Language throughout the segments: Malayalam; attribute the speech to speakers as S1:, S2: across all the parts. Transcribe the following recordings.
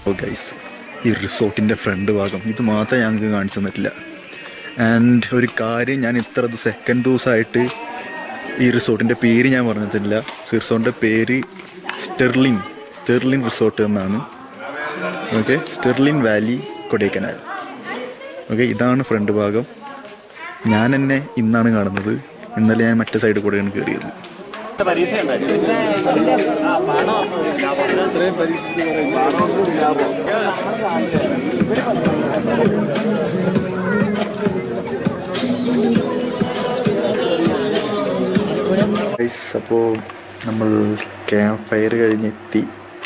S1: ഓ ഗൈസ് ഈ റിസോർട്ടിൻ്റെ ഫ്രണ്ട് ഭാഗം ഇത് മാത്രമേ ഞങ്ങൾക്ക് കാണിച്ചു തന്നിട്ടില്ല ആൻഡ് ഒരു കാര്യം ഞാൻ ഇത്ര സെക്കൻഡ് ദിവസമായിട്ട് ഈ റിസോർട്ടിൻ്റെ പേര് ഞാൻ പറഞ്ഞിട്ടില്ല റിസോർട്ടിൻ്റെ പേര് സ്റ്റെർലിൻ സ്റ്റെർലിൻ റിസോർട്ട് എന്നാണ് okay sterling valley Kodaikanal okay ഇതാണ് ഫ്രണ്ട് ഭാഗം ഞാൻ എന്നെ ഇന്നാണ് കാണുന്നത് ഇന്നലെ ഞാൻ മറ്റേ സൈഡിൽ കൂടെയാണ് കയറിയത് അപ്പോൾ നമ്മൾ ക്യാമ്പ് ഫയർ കഴിഞ്ഞെത്തി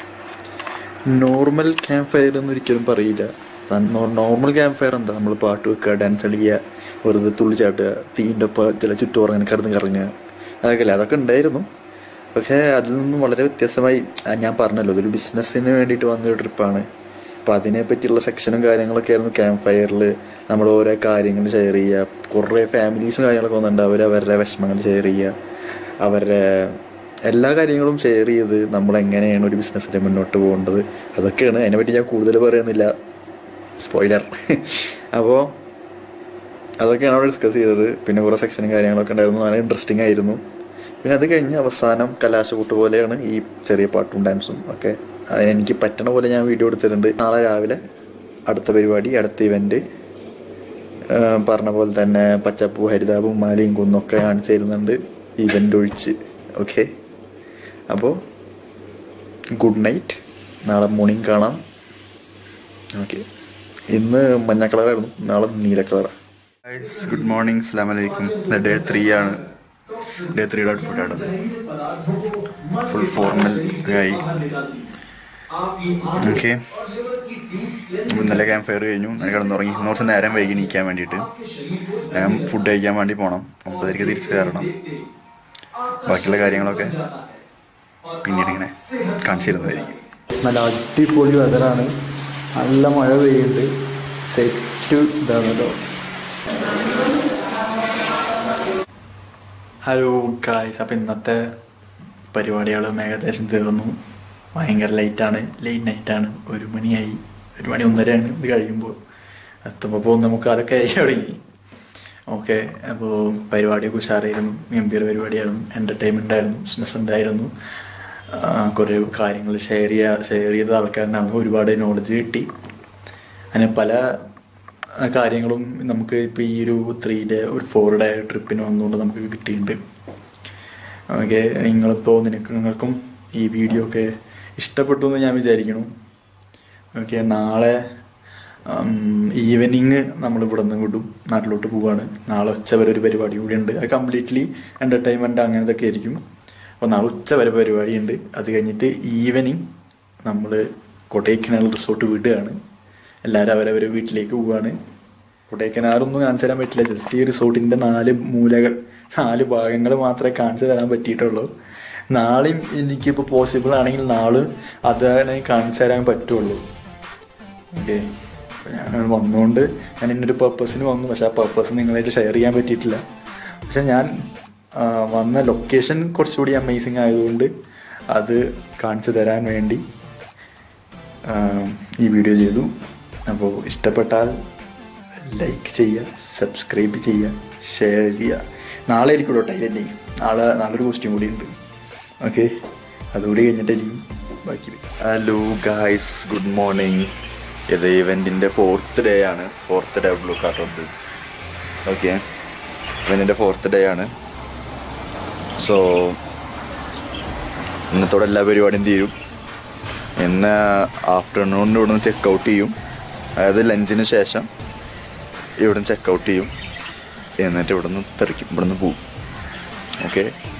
S1: നോർമൽ ക്യാമ്പ് ഫയർ എന്ന് ഒരിക്കലും പറയില്ല നോർമൽ ക്യാമ്പ് ഫയർ എന്താ നമ്മൾ പാട്ട് വെക്കുക ഡാൻസ് കളിക്കുക വെറുതെ തുള്ളി ചാട്ടുക തീൻ്റെ ഒപ്പം ചില ചുറ്റും അങ്ങനെ കിടന്ന് കറങ്ങുക അതൊക്കെ അല്ലേ അതൊക്കെ ഉണ്ടായിരുന്നു പക്ഷേ അതിൽ നിന്നും വളരെ വ്യത്യസ്തമായി ആ, ഞാൻ പറഞ്ഞല്ലോ ഇതൊരു ബിസിനസ്സിന് വേണ്ടിയിട്ട് വന്നൊരു ട്രിപ്പാണ് അപ്പോൾ അതിനെ പറ്റിയുള്ള സെക്ഷനും കാര്യങ്ങളൊക്കെ ആയിരുന്നു ക്യാമ്പ് ഫയറിൽ നമ്മൾ ഓരോ കാര്യങ്ങൾ ഷെയർ ചെയ്യുക കുറേ ഫാമിലീസും കാര്യങ്ങളൊക്കെ വന്നിട്ടുണ്ട് അവർ അവരുടെ വിഷമങ്ങൾ ഷെയർ ചെയ്യുക അവരുടെ എല്ലാ കാര്യങ്ങളും ഷെയർ ചെയ്ത് നമ്മൾ എങ്ങനെയാണ് ഒരു ബിസിനസ്സിൽ മുന്നോട്ട് പോകേണ്ടത് അതൊക്കെയാണ് അതിനെപ്പറ്റി ഞാൻ കൂടുതൽ പറയുന്നില്ല സ്പോയിലർ അപ്പോൾ അതൊക്കെയാണ് അവിടെ ഡിസ്കസ് ചെയ്തത് പിന്നെ കുറേ സെക്ഷനും കാര്യങ്ങളൊക്കെ ഉണ്ടായിരുന്നു നല്ല ഇൻട്രസ്റ്റിംഗ് ആയിരുന്നു പിന്നെ അത് കഴിഞ്ഞ് അവസാനം കലാശക്കൂട്ട് പോലെയാണ് ഈ ചെറിയ പാട്ടും ഡാൻസും ഒക്കെ അത് എനിക്ക് പറ്റണ പോലെ ഞാൻ വീഡിയോ എടുത്തിട്ടുണ്ട് നാളെ രാവിലെ അടുത്ത പരിപാടി അടുത്ത ഇവൻറ്റ് പറഞ്ഞ പോലെ തന്നെ പച്ചപ്പൂ ഹരിതാപും മാലയും കുന്നൊക്കെ കാണിച്ചു തരുന്നുണ്ട് ഇവൻ്റ് ഒഴിച്ച് ഓക്കെ അപ്പോൾ ഗുഡ് നൈറ്റ് നാളെ മോർണിംഗ് കാണാം ഓക്കെ ഇന്ന് മഞ്ഞ കളറായിരുന്നു നാളെ നീല കളറാണ് ഗുഡ് മോർണിംഗ് അസ്ലാം വലൈക്കും ഡേ ത്രീ ആണ് ഡേ ത്രീയുടെ ഔട്ട്ഫിറ്റാണ് ഫുൾ ഫോർമൽ ആയി ഓക്കെ ഇന്നലെ ക്യാമ്പ് ഫയർ കഴിഞ്ഞു ഞാൻ കിടന്നുറങ്ങി ഇന്ന് കുറച്ച് നേരം വൈകി നീക്കാൻ വേണ്ടിയിട്ട് ഞാൻ ഫുഡ് കഴിക്കാൻ വേണ്ടി പോകണം ഒമ്പതരക്ക് തിരിച്ച് കയറണം ബാക്കിയുള്ള കാര്യങ്ങളൊക്കെ പിന്നീട് ഇങ്ങനെ കാണിച്ചു തരുന്നതായിരിക്കും നല്ല അടിപൊളി വെതറാണ് നല്ല മഴ പെയ്യുന്നുണ്ട് സെറ്റ് ഇതാണല്ലോ ഹലോ ഗായ്സ് അപ്പം ഇന്നത്തെ പരിപാടികളും ഏകദേശം തീർന്നു ഭയങ്കര ലൈറ്റാണ് ലേറ്റ് നൈറ്റാണ് ഒരു മണിയായി ഒരു മണി ഒന്നരയാണ് ഇത് കഴിയുമ്പോൾ എത്തുമ്പോൾ നമുക്ക് അതൊക്കെ ആയി തുടങ്ങി ഓക്കെ അപ്പോൾ പരിപാടിയൊക്കെ ഉഷാറായിരുന്നു ഗംഭീര പരിപാടിയായിരുന്നു എൻ്റർടൈൻമെൻ്റ് ആയിരുന്നു ബിസിനസ് ഉണ്ടായിരുന്നു ആ, കുറേ കാര്യങ്ങൾ ഷെയർ ചെയ്യുക ഷെയർ ചെയ്ത ആൾക്കാരുണ്ടായിരുന്നു ഒരുപാട് നോളജ് കിട്ടി അങ്ങനെ പല ആ, കാര്യങ്ങളും നമുക്ക് ഇപ്പോൾ ഈ ഒരു ത്രീ ഡേ ഒരു ഫോർ ഡേ ട്രിപ്പിന് വന്നുകൊണ്ട് നമുക്ക് കിട്ടിയിട്ടുണ്ട് ഓക്കെ നിങ്ങളിപ്പോൾ നിനക്ക് നിങ്ങൾക്കും ഈ വീഡിയോ ഒക്കെ ഇഷ്ടപ്പെട്ടു എന്ന് ഞാൻ വിചാരിക്കുന്നു ഓക്കെ നാളെ ഈവനിങ് നമ്മൾ ഇവിടെ നിന്ന് വിടും നാട്ടിലോട്ട് പോവാണ് നാളെ ഉച്ച വരെ ഒരു പരിപാടി കൂടി ഉണ്ട് അത് കംപ്ലീറ്റ്ലി എൻ്റർടൈൻമെൻറ്റ് അങ്ങനത്തെ ഒക്കെ ആയിരിക്കും അപ്പോൾ നാളെ ഉച്ച വരെ പരിപാടി ഉണ്ട് അത് കഴിഞ്ഞിട്ട് ഈവനിങ് നമ്മൾ കൊടൈക്കനാൽ റിസോർട്ട് വിടുകയാണ് എല്ലാവരും അവരവരെ വീട്ടിലേക്ക് പോവാണ് കൊടൈക്കനാലൊന്നും കാണിച്ചു തരാൻ പറ്റില്ല ജസ്റ്റ് ഈ റിസോർട്ടിൻ്റെ നാല് മൂലകൾ നാല് ഭാഗങ്ങൾ മാത്രമേ കാണിച്ചു തരാൻ പറ്റിയിട്ടുള്ളൂ നാളെയും എനിക്കിപ്പോൾ പോസിബിൾ ആണെങ്കിൽ നാളെ അതാണ് കാണിച്ചു തരാൻ പറ്റുള്ളൂ ഓക്കെ ഞാൻ വന്നുകൊണ്ട് ഞാൻ ഇന്നൊരു പർപ്പസിന് വന്നു പക്ഷെ ആ പർപ്പസ് നിങ്ങളായിട്ട് ഷെയർ ചെയ്യാൻ പറ്റിയിട്ടില്ല പക്ഷെ ഞാൻ ആ, വന്ന ലൊക്കേഷൻ കുറച്ചുകൂടി അമേസിങ് ആയതുകൊണ്ട് അത് കാണിച്ചു തരാൻ വേണ്ടി ആ, ഈ വീഡിയോ ചെയ്തു അപ്പോൾ ഇഷ്ടപ്പെട്ടാൽ ലൈക്ക് ചെയ്യുക സബ്സ്ക്രൈബ് ചെയ്യുക ഷെയർ ചെയ്യുക നാളെ ആയിരിക്കും കേട്ടോ ടൈലൻ്റ് നാളെ നാളൊരു കോസ്റ്റ്യൂം കൂടി ഉണ്ട് ഓക്കെ അതുകൂടി കഴിഞ്ഞിട്ടായിരിക്കും ബാക്കി ഹലോ ഗായ്സ് ഗുഡ് മോർണിംഗ് ഇത് ഇവൻറ്റിൻ്റെ ഫോർത്ത് ഡേ ആണ് ഫോർത്ത് ഡേ ബ്ലൂ കാർട്ടോട്ട് ഓക്കെ ഇവൻറ്റിൻ്റെ ഫോർത്ത് ഡേ ആണ് സോ ഇന്നത്തോടെ എല്ലാ പരിപാടിയും തീരും ഇന്ന് ആഫ്റ്റർനൂണിൽ ഇവിടുന്ന് ചെക്ക് ഔട്ട് ചെയ്യും അതായത് ലഞ്ചിന് ശേഷം ഇവിടുന്ന് ചെക്ക് ഔട്ട് ചെയ്യും എന്നിട്ട് ഇവിടുന്ന് തെറിക്കും ഇവിടുന്ന് പോവും ഓക്കെ